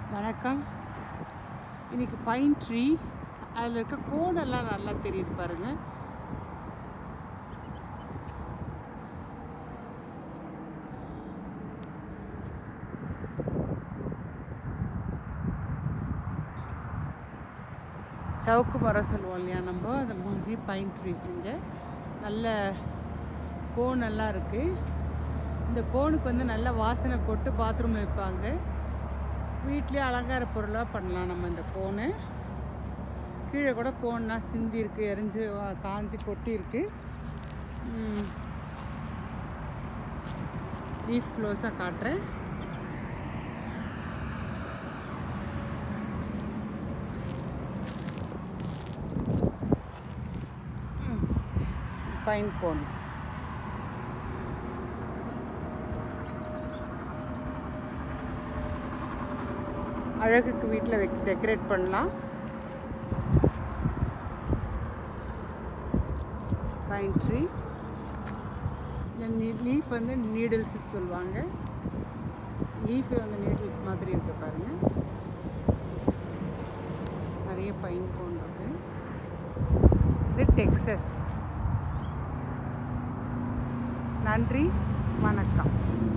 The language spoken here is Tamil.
வணக்கம் இன்னைக்கு பைன் ட்ரீ அதில் இருக்க கோடெல்லாம் நல்லா தெரியுது பாருங்க சவுக்கு மரம் சொல்லுவோம் இல்லையா நம்ம அந்த மாதிரி பைன் ட்ரீஸ் இங்கே நல்ல கோனெல்லாம் இருக்குது இந்த கோனுக்கு வந்து நல்ல வாசனை போட்டு பாத்ரூமில் வைப்பாங்க வீட்லேயே அலங்கார பொருளாக பண்ணலாம் நம்ம இந்த கோனை கீழே கூட கோன்லாம் சிந்தி இருக்கு எரிஞ்சு வா- காஞ்சு கொட்டி இருக்கு லீஃப் க்ளோஸாக காட்டுறேன் பைன் கோன் அழகுக்கு வீட்டில் வைக்க டெக்கரேட் பண்ணலாம் பைன் ட்ரீ இந்த லீஃப் வந்து நீடில்ஸ் சொல்லுவாங்க லீஃப் வந்து நீடில்ஸ் மாதிரி இருக்கு பாருங்க நிறைய பைன் கோன் இருக்கு இது டெக்ஸஸ் நன்றி வணக்கம்